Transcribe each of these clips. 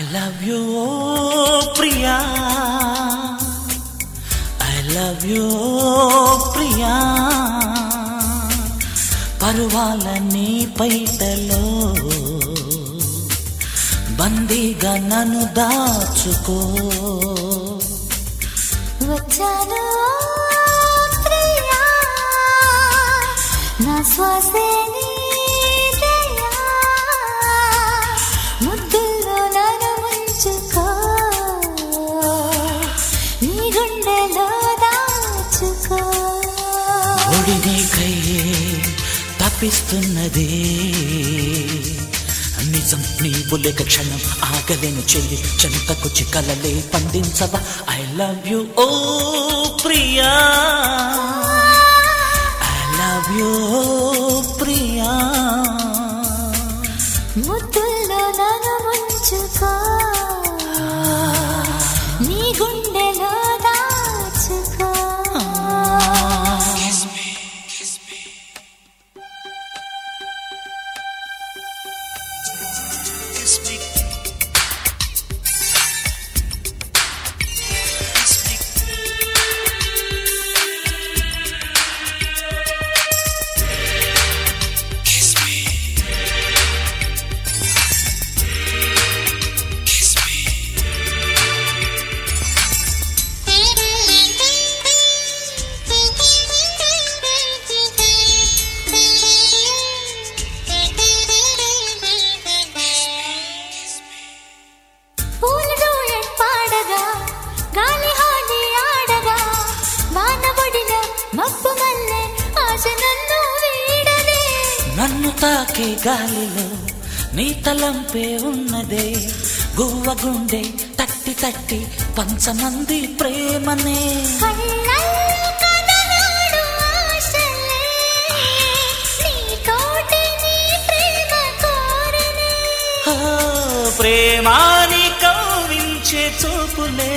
love you, oh Priya I love you Priya పరువాల నీ పైటలో బందీగా నన్ను దాచుకో వచ్చాను ప్రియా నా శ్వాసే నీదయా ముద్దుల్లో నన్ను ముంచుకో నీ గుండెలో దాచుకో ఒడి నీకై తప్పిస్తున్నదే నిజం నీవు లేక క్షణం ఆగలేను చెల్లి చెంతకొచ్చి కలలే పండించవా I love you oh Priya I love you Priya ముద్దుల్లో నన్ను ముంచుకో నీ గుండెలో దాచుకో పూలతో పాడగా గాలి హాడి ఆడగా వానబడిన మబ్బు మల్లె ఆశ నన్ను వీడలే నన్ను తాకే గాలిలో నీ తలంపే ఉన్నదే గువ్వ గుండె తట్టి తట్టి పంచమంది ప్రేమనే కళ్ళల్లో కదలాడు ఆశలే నీతోటి నీ ప్రేమ కోరనే ఓ, ప్రేమాని కవ్వించే చూపులే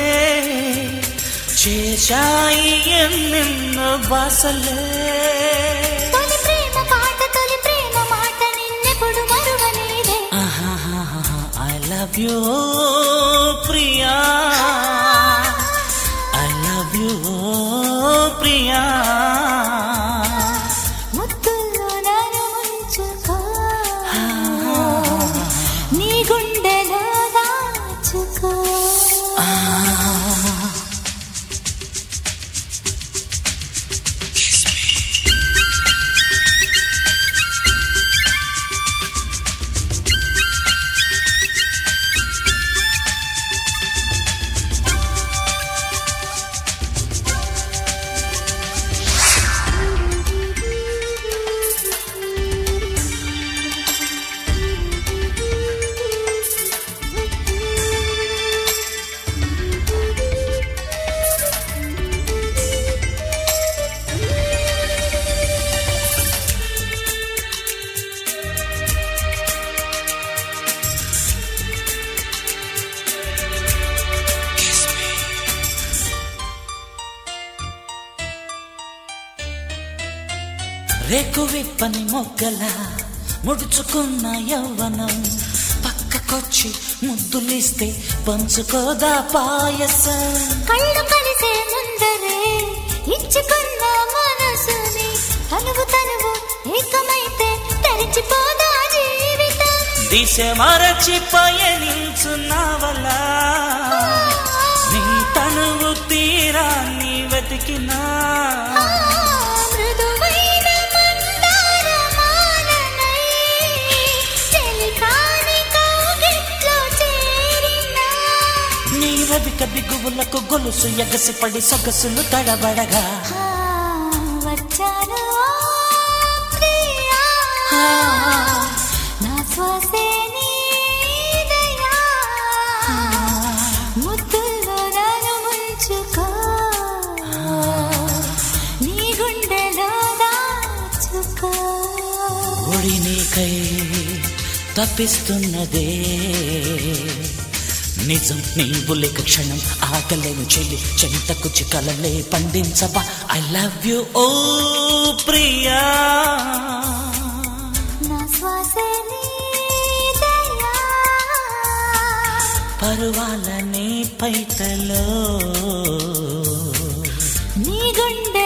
చేశాయి ఎన్నెన్నో బాసలే తొలి ప్రేమ పాట తొలి ప్రేమ మాట నిన్నెప్పుడు మరువలేదే I love you Priya I love you Priya ముద్దుల్లో నన్ను ముంచుకో నీ గుండెలో దాచుకో రేకు విప్పని మొగ్గల ముడుచుకున్న యవ్వనం పక్కకొచ్చి ముద్దులిస్తే పంచుకోదా పాయసం కళ్ళు కలిసే ముందరే ఇచ్చుకున్న మనసుని తనువు తనువు ఏకమైతే తెరిచిపోదా జీవితం దిశ మరచి పయనించున్నావలా నీ తనువు తీరాన్ని వెతికినా ఆ మృదువైన మందార మాలనై చెలికాని కౌగిట్లో చేరినా నీ రవిక బిగువులకు గొలుసు ఎగసిపడి సొగసులు తడబడగా ఆ, వచ్చాను ప్రియా నా శ్వాసే నీదయా ముద్దుల్లో నన్ను ముంచుకో నీ గుండెలో దాచుకో ఒడి నీకై తప్పిస్తున్నదే నిజం నీవు లేక క్షణం ఆకలేను చెల్లి చెంతకు చికలలే పండించవా I love you oh Priya నా శ్వాసే నీదయా పరువాలనే పైటలో నీ గుండె